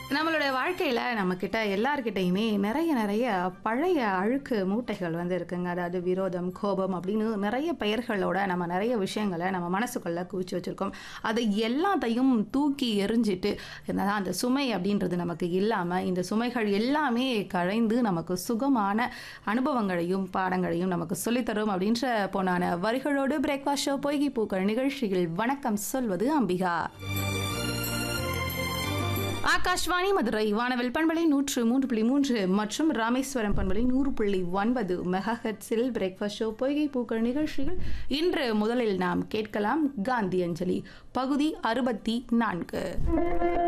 நம்மளுடைய வாழ்க்கையில நம்மக்கிட்ட எல்லார்கிட்டயுமே நிறைய நிறைய பழைய அழுக்கு மூட்டைகள் வந்து இருக்குங்க அதாவது விரோதம் கோபம் அப்படின்னு நிறைய பெயர்களோட நம்ம நிறைய விஷயங்களை நம்ம மனசுக்குள்ள குவிச்சு வச்சிருக்கோம் அதை எல்லாத்தையும் தூக்கி எறிஞ்சிட்டு என்னதான் அந்த சுமை அப்படின்றது நமக்கு இல்லாம இந்த சுமைகள் எல்லாமே களைந்து நமக்கு சுகமான அனுபவங்களையும் பாடங்களையும் நமக்கு சொல்லித்தரும் அப்படின்ற பொன்னான வரிகளோடு பிரேக்ஃபாஸ்ட் ஷோ பொய்கி பூக்கள் நிகழ்ச்சியில் வணக்கம் சொல்வது அம்பிகா ஆகாஷ்வாணி மதுரை வானவில் பண்பலை நூற்று மூன்று புள்ளி மூன்று மற்றும் ராமேஸ்வரம் பண்பலை நூறு புள்ளி ஒன்பது மெகாஹெட்ஸில் பிரேக்ஃபாஸ்ட் ஷோ பொய்கை பூக்கள் நிகழ்ச்சியில் இன்று முதலில் நாம் கேட்கலாம் காந்தி அஞ்சலி பகுதி அறுபத்தி நான்கு